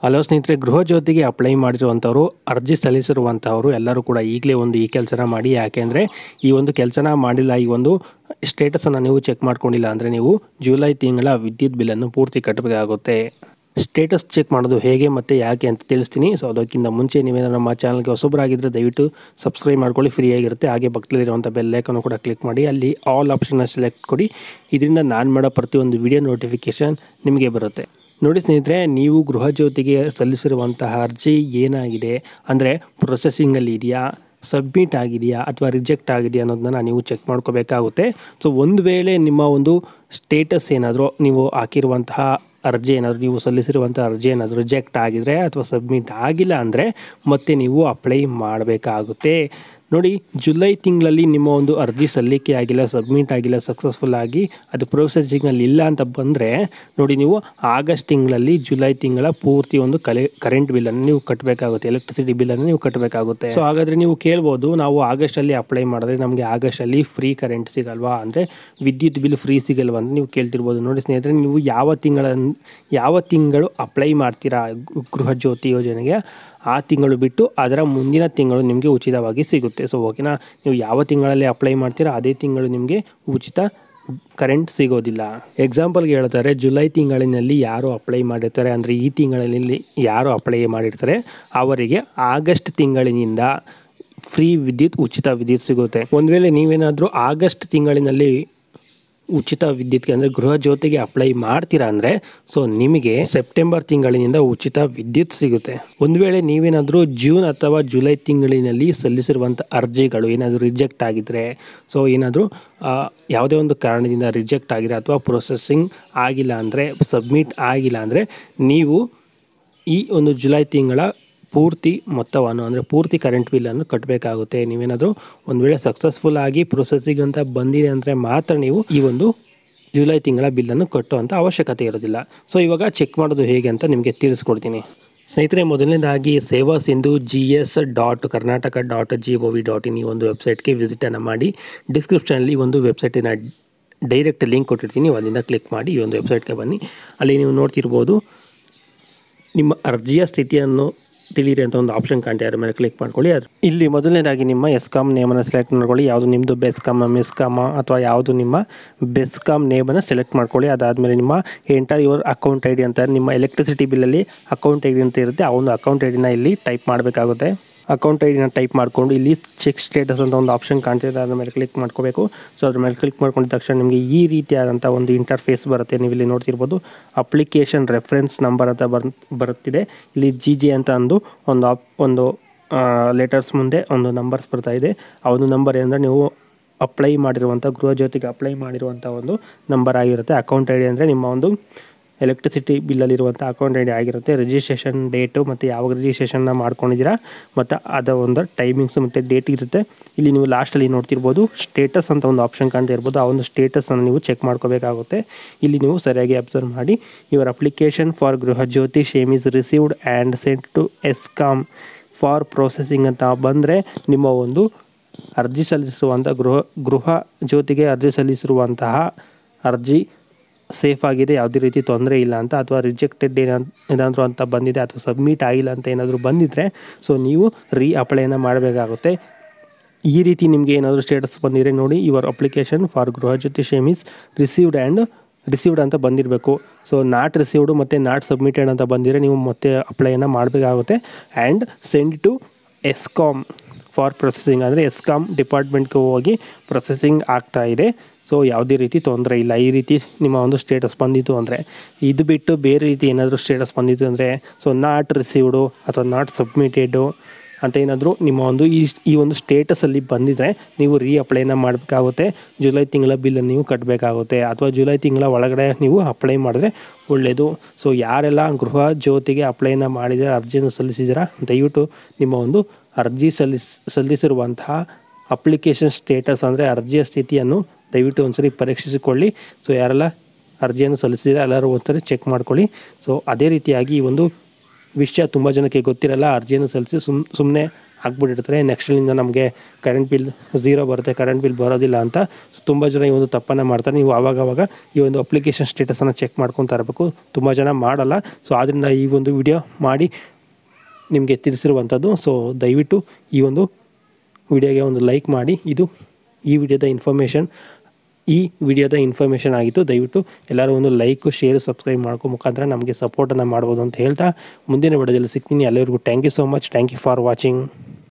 hello ಸ್ನೇಹಿತರೆ ಗೃಹ ಜ್ಯೋತಿಗೆ apply ಮಾಡಿರುವಂಥವ್ರು ಅರ್ಜಿ ಸಲ್ಲಿಸಿರುವಂಥವರು ಎಲ್ಲರೂ ಕೂಡ ಈಗಲೇ ಒಂದು ಈ ಕೆಲಸನ ಮಾಡಿ ಯಾಕೆಂದರೆ ಈ ಒಂದು ಕೆಲಸನ ಮಾಡಿಲ್ಲ ಈ ಒಂದು ಸ್ಟೇಟಸನ್ನು ನೀವು ಚೆಕ್ ಮಾಡ್ಕೊಂಡಿಲ್ಲ ಅಂದರೆ ನೀವು ಜುಲೈ ತಿಂಗಳ ವಿದ್ಯುತ್ ಬಿಲ್ಲನ್ನು ಪೂರ್ತಿ ಕಟ್ಟಬೇಕಾಗುತ್ತೆ ಸ್ಟೇಟಸ್ ಚೆಕ್ ಮಾಡೋದು ಹೇಗೆ ಮತ್ತು ಯಾಕೆ ಅಂತ ತಿಳಿಸ್ತೀನಿ ಸೊ ಅದಕ್ಕಿಂತ ಮುಂಚೆ ನೀವೇನೋ ನಮ್ಮ ಚಾನಲ್ಗೆ ಹೊಸಬರಾಗಿದ್ದರೆ ದಯವಿಟ್ಟು ಸಬ್ಸ್ಕ್ರೈಬ್ ಮಾಡ್ಕೊಳ್ಳಿ ಫ್ರೀ ಆಗಿರುತ್ತೆ ಹಾಗೆ ಪಕ್ಕದಲ್ಲಿರುವಂಥ ಬೆಲ್ಲೈಕನ್ನು ಕೂಡ ಕ್ಲಿಕ್ ಮಾಡಿ ಅಲ್ಲಿ ಆಲ್ ಆಪ್ಷನ್ನ ಸೆಲೆಕ್ಟ್ ಕೊಡಿ ಇದರಿಂದ ನಾನು ಮಾಡೋ ಪ್ರತಿಯೊಂದು ವಿಡಿಯೋ ನೋಟಿಫಿಕೇಷನ್ ನಿಮಗೆ ಬರುತ್ತೆ ನೋಡಿ ಸ್ನೇಹಿತರೆ ನೀವು ಗೃಹ ಜ್ಯೋತಿಗೆ ಸಲ್ಲಿಸಿರುವಂತಹ ಅರ್ಜಿ ಏನಾಗಿದೆ ಅಂದರೆ ಪ್ರೊಸೆಸಿಂಗಲ್ಲಿ ಇದೆಯಾ ಸಬ್ಮಿಟ್ ಆಗಿದೆಯಾ ಅಥವಾ ರಿಜೆಕ್ಟ್ ಆಗಿದೆಯಾ ಅನ್ನೋದನ್ನ ನೀವು ಚೆಕ್ ಮಾಡ್ಕೋಬೇಕಾಗುತ್ತೆ ಸೊ ಒಂದು ವೇಳೆ ನಿಮ್ಮ ಒಂದು ಸ್ಟೇಟಸ್ ಏನಾದರೂ ನೀವು ಹಾಕಿರುವಂತಹ ಅರ್ಜಿ ಏನಾದರೂ ನೀವು ಸಲ್ಲಿಸಿರುವಂಥ ಅರ್ಜಿ ಏನಾದರೂ ರಿಜೆಕ್ಟ್ ಆಗಿದರೆ ಅಥವಾ ಸಬ್ಮಿಟ್ ಆಗಿಲ್ಲ ಅಂದರೆ ಮತ್ತೆ ನೀವು ಅಪ್ಲೈ ಮಾಡಬೇಕಾಗುತ್ತೆ ನೋಡಿ ಜುಲೈ ತಿಂಗಳಲ್ಲಿ ನಿಮ್ಮ ಒಂದು ಅರ್ಜಿ ಸಲ್ಲಿಕೆ ಆಗಿಲ್ಲ ಸಬ್ಮಿಟ್ ಆಗಿಲ್ಲ ಸಕ್ಸಸ್ಫುಲ್ ಆಗಿ ಅದು ಪ್ರೊಸೆಸಿಂಗಲ್ಲಿ ಇಲ್ಲ ಅಂತ ಬಂದರೆ ನೋಡಿ ನೀವು ಆಗಸ್ಟ್ ತಿಂಗಳಲ್ಲಿ ಜುಲೈ ತಿಂಗಳ ಪೂರ್ತಿ ಒಂದು ಕಲೆ ಕರೆಂಟ್ ಬಿಲ್ಲನ್ನು ನೀವು ಕಟ್ಟಬೇಕಾಗುತ್ತೆ ಎಲೆಕ್ಟ್ರಿಸಿಟಿ ಬಿಲ್ಲನ್ನು ನೀವು ಕಟ್ಟಬೇಕಾಗುತ್ತೆ ಸೊ ಹಾಗಾದರೆ ನೀವು ಕೇಳ್ಬೋದು ನಾವು ಆಗಸ್ಟಲ್ಲಿ ಅಪ್ಲೈ ಮಾಡಿದ್ರೆ ನಮಗೆ ಆಗಸ್ಟಲ್ಲಿ ಫ್ರೀ ಕರೆಂಟ್ ಸಿಗಲ್ವಾ ಅಂದರೆ ವಿದ್ಯುತ್ ಬಿಲ್ ಫ್ರೀ ಸಿಗಲ್ವಾ ಅಂತ ನೀವು ಕೇಳ್ತಿರ್ಬೋದು ನೋಡಿ ಸ್ನೇಹಿತರೆ ನೀವು ಯಾವ ತಿಂಗಳ ಯಾವ ತಿಂಗಳು ಅಪ್ಲೈ ಮಾಡ್ತೀರಾ ಗೃಹ ಜ್ಯೋತಿ ಯೋಜನೆಗೆ ಆ ತಿಂಗಳು ಬಿಟ್ಟು ಅದರ ಮುಂದಿನ ತಿಂಗಳು ನಿಮಗೆ ಉಚಿತವಾಗಿ ಸಿಗುತ್ತೆ ಸೊ ಓಕೆನಾ ನೀವು ಯಾವ ತಿಂಗಳಲ್ಲಿ ಅಪ್ಲೈ ಮಾಡ್ತೀರಾ ಅದೇ ತಿಂಗಳು ನಿಮಗೆ ಉಚಿತ ಕರೆಂಟ್ ಸಿಗೋದಿಲ್ಲ ಎಕ್ಸಾಂಪಲ್ಗೆ ಹೇಳ್ತಾರೆ ಜುಲೈ ತಿಂಗಳಿನಲ್ಲಿ ಯಾರು ಅಪ್ಲೈ ಮಾಡಿರ್ತಾರೆ ಅಂದರೆ ಈ ತಿಂಗಳಿನಲ್ಲಿ ಯಾರು ಅಪ್ಲೈ ಮಾಡಿರ್ತಾರೆ ಅವರಿಗೆ ಆಗಸ್ಟ್ ತಿಂಗಳಿನಿಂದ ಫ್ರೀ ವಿದ್ಯುತ್ ಉಚಿತ ವಿದ್ಯುತ್ ಸಿಗುತ್ತೆ ಒಂದು ವೇಳೆ ನೀವೇನಾದರೂ ಆಗಸ್ಟ್ ತಿಂಗಳಿನಲ್ಲಿ ಉಚಿತ ವಿದ್ಯುತ್ಗೆ ಅಂದರೆ ಗೃಹ ಜ್ಯೋತಿಗೆ ಅಪ್ಲೈ ಮಾಡ್ತೀರಾ ಅಂದರೆ ಸೊ ನಿಮಗೆ ಸೆಪ್ಟೆಂಬರ್ ತಿಂಗಳಿನಿಂದ ಉಚಿತ ವಿದ್ಯುತ್ ಸಿಗುತ್ತೆ ಒಂದು ವೇಳೆ ನೀವೇನಾದರೂ ಜೂನ್ ಅಥವಾ ಜುಲೈ ತಿಂಗಳಿನಲ್ಲಿ ಸಲ್ಲಿಸಿರುವಂಥ ಅರ್ಜಿಗಳು ಏನಾದರೂ ರಿಜೆಕ್ಟ್ ಆಗಿದ್ದರೆ ಸೊ ಏನಾದರೂ ಯಾವುದೇ ಒಂದು ಕಾರಣದಿಂದ ರಿಜೆಕ್ಟ್ ಆಗಿರೋ ಅಥವಾ ಪ್ರೊಸೆಸಿಂಗ್ ಆಗಿಲ್ಲ ಅಂದರೆ ಸಬ್ಮಿಟ್ ಆಗಿಲ್ಲ ಅಂದರೆ ನೀವು ಈ ಒಂದು ಜುಲೈ ತಿಂಗಳ ಪೂರ್ತಿ ಮೊತ್ತವನ್ನು ಅಂದರೆ ಪೂರ್ತಿ ಕರೆಂಟ್ ಬಿಲ್ಲನ್ನು ಕಟ್ಟಬೇಕಾಗುತ್ತೆ ನೀವೇನಾದರೂ ಒಂದು ವೇಳೆ ಸಕ್ಸಸ್ಫುಲ್ ಆಗಿ ಪ್ರೊಸೆಸಿಂಗ್ ಅಂತ ಬಂದಿದೆ ಅಂದರೆ ಮಾತ್ರ ನೀವು ಈ ಒಂದು ಜುಲೈ ತಿಂಗಳ ಬಿಲ್ಲನ್ನು ಕಟ್ಟುವಂಥ ಅವಶ್ಯಕತೆ ಇರೋದಿಲ್ಲ ಸೊ ಇವಾಗ ಚೆಕ್ ಮಾಡೋದು ಹೇಗೆ ಅಂತ ನಿಮಗೆ ತಿಳಿಸ್ಕೊಡ್ತೀನಿ ಸ್ನೇಹಿತರೆ ಮೊದಲನೇದಾಗಿ Seva Sindhu G S dot Karnataka dot G O V dot in ಈ ಒಂದು ವೆಬ್ಸೈಟ್ಗೆ ವಿಸಿಟನ್ನು ಮಾಡಿ ಡಿಸ್ಕ್ರಿಪ್ಷನಲ್ಲಿ ಒಂದು ವೆಬ್ಸೈಟಿನ ಡೈರೆಕ್ಟ್ ಲಿಂಕ್ ಕೊಟ್ಟಿರ್ತೀನಿ ನೀವು ಅಲ್ಲಿಂದ ಕ್ಲಿಕ್ ಮಾಡಿ ಈ ಒಂದು ವೆಬ್ಸೈಟ್ಗೆ ಬನ್ನಿ ಅಲ್ಲಿ ನೀವು ನೋಡ್ತಿರ್ಬೋದು ನಿಮ್ಮ ಅರ್ಜಿಯ ಸ್ಥಿತಿಯನ್ನು ತಿಳಿಯಿರಿ ಅಂತ ಒಂದು ಆಪ್ಷನ್ ಕಾಣ್ತಾ ಅದ್ರ ಮೇಲೆ ಕ್ಲಿಕ್ ಮಾಡ್ಕೊಳ್ಳಿ ಅದು ಇಲ್ಲಿ ಮೊದಲನೇದಾಗಿ ನಿಮ್ಮ ಎಸ್ಕಾಮ್ ನೇಮನ್ನು ಸೆಲೆಕ್ಟ್ ಮಾಡ್ಕೊಳ್ಳಿ ಯಾವುದು ನಿಮ್ಮದು ಬೆಸ್ಕಾಮ ಮಿಸ್ಕಾಮ ಅಥವಾ ಯಾವುದು ನಿಮ್ಮ ಬೆಸ್ಕಾಮ್ ನೇಮನ್ನು ಸೆಲೆಕ್ಟ್ ಮಾಡ್ಕೊಳ್ಳಿ ಅದಾದಮೇಲೆ ನಿಮ್ಮ enter your account I D ಅಂತ ನಿಮ್ಮ ಎಲೆಕ್ಟ್ರಿಸಿಟಿ ಬಿಲ್ಲಲ್ಲಿ ಅಕೌಂಟ್ ಐ ಡಿ ಅಂತ ಇರುತ್ತೆ ಆ ಒಂದು ಅಕೌಂಟ್ ಐ ಡಿನ ಇಲ್ಲಿ ಟೈಪ್ ಮಾಡಬೇಕಾಗುತ್ತೆ ಅಕೌಂಟ್ ಐ ಡಿನ ಟೈಪ್ ಮಾಡಿಕೊಂಡು ಇಲ್ಲಿ ಚೆಕ್ ಸ್ಟೇಟಸ್ ಅಂತ ಒಂದು ಆಪ್ಷನ್ ಕಾಣ್ತಿದೆ ಅದ್ರ ಮೇಲೆ ಕ್ಲಿಕ್ ಮಾಡ್ಕೋಬೇಕು ಸೊ ಅದ್ರ ಮೇಲೆ ಕ್ಲಿಕ್ ಮಾಡ್ಕೊಂಡಿದ ತಕ್ಷಣ ನಿಮಗೆ ಈ ರೀತಿಯಾದಂಥ ಒಂದು ಇಂಟರ್ಫೇಸ್ ಬರುತ್ತೆ ನೀವು ಇಲ್ಲಿ ನೋಡ್ತಿರ್ಬೋದು ಅಪ್ಲಿಕೇಶನ್ ರೆಫರೆನ್ಸ್ ನಂಬರ್ ಅಂತ ಬರ್ ಬರುತ್ತಿದೆ ಇಲ್ಲಿ ಜಿ ಜಿ ಅಂತ ಅಂದು ಒಂದು ಆಪ್ ಒಂದು ಲೆಟರ್ಸ್ ಮುಂದೆ ಒಂದು ನಂಬರ್ಸ್ ಬರ್ತಾ ಇದೆ ಆ ಒಂದು ನಂಬರ್ ಏನಂದರೆ ನೀವು ಅಪ್ಲೈ ಮಾಡಿರುವಂಥ ಗೃಹ ಜ್ಯೋತಿಗೆ ಅಪ್ಲೈ ಮಾಡಿರುವಂಥ ಒಂದು ನಂಬರ್ ಆಗಿರುತ್ತೆ ಅಕೌಂಟ್ ಐ ಡಿ ಅಂದರೆ ನಿಮ್ಮ ಒಂದು ಎಲೆಕ್ಟ್ರಿಸಿಟಿ ಬಿಲ್ಲಲ್ಲಿರುವಂಥ ಅಕೌಂಟ್ ಐ ಡಿ ಆಗಿರುತ್ತೆ ರಿಜಿಸ್ಟ್ರೇಷನ್ ಡೇಟು ಮತ್ತು ಯಾವಾಗ ರಿಜಿಸ್ಟ್ರೇಷನ್ನ ಮಾಡ್ಕೊಂಡಿದ್ದೀರಾ ಮತ್ತು ಅದರ ಒಂದು ಟೈಮಿಂಗ್ಸ್ ಮತ್ತು ಡೇಟ್ ಇರುತ್ತೆ ಇಲ್ಲಿ ನೀವು ಲಾಸ್ಟಲ್ಲಿ ನೋಡ್ತಿರ್ಬೋದು ಸ್ಟೇಟಸ್ ಅಂತ ಒಂದು ಆಪ್ಷನ್ ಕಾಣ್ತಾ ಇರ್ಬೋದು ಆ ಒಂದು ಸ್ಟೇಟಸನ್ನು ನೀವು ಚೆಕ್ ಮಾಡ್ಕೋಬೇಕಾಗುತ್ತೆ ಇಲ್ಲಿ ನೀವು ಸರಿಯಾಗಿ ಅಬ್ಸರ್ವ್ ಮಾಡಿ your application for Gruha Jyothi scheme is received and sent to ESCOM for processing ಅಂತ ಬಂದರೆ ನಿಮ್ಮ ಒಂದು ಅರ್ಜಿ ಸಲ್ಲಿಸಿರುವಂಥ ಗೃಹ ಗೃಹ ಜ್ಯೋತಿಗೆ ಅರ್ಜಿ ಸಲ್ಲಿಸಿರುವಂತಹ ಅರ್ಜಿ ಸೇಫ್ ಆಗಿದೆ ಯಾವುದೇ ರೀತಿ ತೊಂದರೆ ಇಲ್ಲ ಅಂತ ಅಥವಾ ರಿಜೆಕ್ಟೆಡ್ ಏನಾದರೂ ಅಂತ ಬಂದಿದೆ ಅಥವಾ ಸಬ್ಮಿಟ್ ಆಗಿಲ್ಲ ಅಂತ ಏನಾದರೂ ಬಂದಿದ್ದರೆ ಸೊ ನೀವು ರೀ ಅಪ್ಲೈನ ಮಾಡಬೇಕಾಗುತ್ತೆ ಈ ರೀತಿ ನಿಮಗೆ ಏನಾದರೂ ಸ್ಟೇಟಸ್ ಬಂದಿದ್ರೆ ನೋಡಿ your application for Gruha Jyothi scheme is received and received ಅಂತ ಬಂದಿರಬೇಕು ಸೊ ನಾಟ್ ರಿಸೀವ್ಡು ಮತ್ತು ನಾಟ್ ಸಬ್ಮಿಟೆಡ್ ಅಂತ ಬಂದಿದ್ರೆ ನೀವು ಮತ್ತೆ ಅಪ್ಲೈನ ಮಾಡಬೇಕಾಗುತ್ತೆ and send to ESCOM for processing ಅಂದರೆ ಎಸ್ಕಾಮ್ ಡಿಪಾರ್ಟ್ಮೆಂಟ್ಗೆ ಹೋಗಿ ಪ್ರೊಸೆಸಿಂಗ್ ಆಗ್ತಾ ಇದೆ ಸೊ ಯಾವುದೇ ರೀತಿ ತೊಂದರೆ ಇಲ್ಲ ಈ ರೀತಿ ನಿಮ್ಮ ಒಂದು ಸ್ಟೇಟಸ್ ಬಂದಿತ್ತು ಅಂದರೆ ಇದು ಬಿಟ್ಟು ಬೇರೆ ರೀತಿ ಏನಾದರೂ ಸ್ಟೇಟಸ್ ಬಂದಿತ್ತು ಅಂದರೆ ಸೊ ನಾಟ್ ರಿಸೀವ್ಡು ಅಥವಾ ನಾಟ್ ಸಬ್ಮಿಟೆಡು ಅಂತ ಏನಾದರೂ ನಿಮ್ಮ ಒಂದು ಈ ಈ ಒಂದು ಸ್ಟೇಟಸಲ್ಲಿ ಬಂದಿದ್ದರೆ ನೀವು ರೀ ಅಪ್ಲೈನ ಮಾಡಬೇಕಾಗುತ್ತೆ ಜುಲೈ ತಿಂಗಳ ಬಿಲ್ಲನ್ನು ನೀವು ಕಟ್ಟಬೇಕಾಗುತ್ತೆ ಅಥವಾ ಜುಲೈ ತಿಂಗಳ ಒಳಗಡೆ ನೀವು ಅಪ್ಲೈ ಮಾಡಿದ್ರೆ ಒಳ್ಳೆಯದು ಸೊ ಯಾರೆಲ್ಲ ಗೃಹ ಜ್ಯೋತಿಗೆ ಅಪ್ಲೈನ ಮಾಡಿದರೆ ಅರ್ಜಿಯನ್ನು ಸಲ್ಲಿಸಿದ್ದೀರಾ ದಯವಿಟ್ಟು ನಿಮ್ಮ ಒಂದು ಅರ್ಜಿ ಸಲ್ಲಿಸ್ ಸಲ್ಲಿಸಿರುವಂತಹ ಅಪ್ಲಿಕೇಶನ್ ಸ್ಟೇಟಸ್ ಅಂದರೆ ಅರ್ಜಿಯ ಸ್ಥಿತಿಯನ್ನು ದಯವಿಟ್ಟು ಒಂದ್ಸರಿ ಪರೀಕ್ಷಿಸಿಕೊಳ್ಳಿ ಸೊ ಯಾರೆಲ್ಲ ಅರ್ಜಿಯನ್ನು ಸಲ್ಲಿಸಿದರೆ ಎಲ್ಲರೂ ಒಂದ್ಸರಿ ಚೆಕ್ ಮಾಡ್ಕೊಳ್ಳಿ ಸೊ ಅದೇ ರೀತಿಯಾಗಿ ಈ ಒಂದು ವಿಷಯ ತುಂಬ ಜನಕ್ಕೆ ಗೊತ್ತಿರಲ್ಲ ಅರ್ಜಿಯನ್ನು ಸಲ್ಲಿಸಿ ಸುಮ್ ಸುಮ್ಮನೆ ಹಾಕ್ಬಿಟ್ಟಿರ್ತಾರೆ ನೆಕ್ಸ್ಟಿಂದ ನಮಗೆ ಕರೆಂಟ್ ಬಿಲ್ ಝೀರೋ ಬರುತ್ತೆ ಕರೆಂಟ್ ಬಿಲ್ ಬರೋದಿಲ್ಲ ಅಂತ ತುಂಬ ಜನ ಈ ಒಂದು ತಪ್ಪನ್ನು ಮಾಡ್ತಾರೆ ನೀವು ಆವಾಗವಾಗ ಈ ಒಂದು ಅಪ್ಲಿಕೇಶನ್ ಸ್ಟೇಟಸನ್ನು ಚೆಕ್ ಮಾಡ್ಕೊತಾ ಇರಬೇಕು ತುಂಬ ಜನ ಮಾಡಲ್ಲ ಸೊ ಆದ್ದರಿಂದ ಈ ಒಂದು ವಿಡಿಯೋ ಮಾಡಿ ನಿಮಗೆ ತಿಳಿಸಿರುವಂಥದ್ದು ಸೊ ದಯವಿಟ್ಟು ಈ ಒಂದು ವಿಡಿಯೋಗೆ ಒಂದು ಲೈಕ್ ಮಾಡಿ ಇದು ಈ ವಿಡಿಯೋದ ಇನ್ಫಾರ್ಮೇಷನ್ ಈ ವಿಡಿಯೋದ ಇನ್ಫಾರ್ಮೇಷನ್ ಆಗಿತ್ತು ದಯವಿಟ್ಟು ಎಲ್ಲರೂ ಒಂದು ಲೈಕು ಶೇರ್ ಸಬ್ಸ್ಕ್ರೈಬ್ ಮಾಡ್ಕೊ ಮುಖಾಂತರ ನಮಗೆ ಸಪೋರ್ಟನ್ನು ಮಾಡ್ಬೋದು ಅಂತ ಹೇಳ್ತಾ ಮುಂದಿನ ವಿಡಿಯೋದಲ್ಲಿ ಸಿಗ್ತೀನಿ ಎಲ್ಲರಿಗೂ thank you so much thank you for watching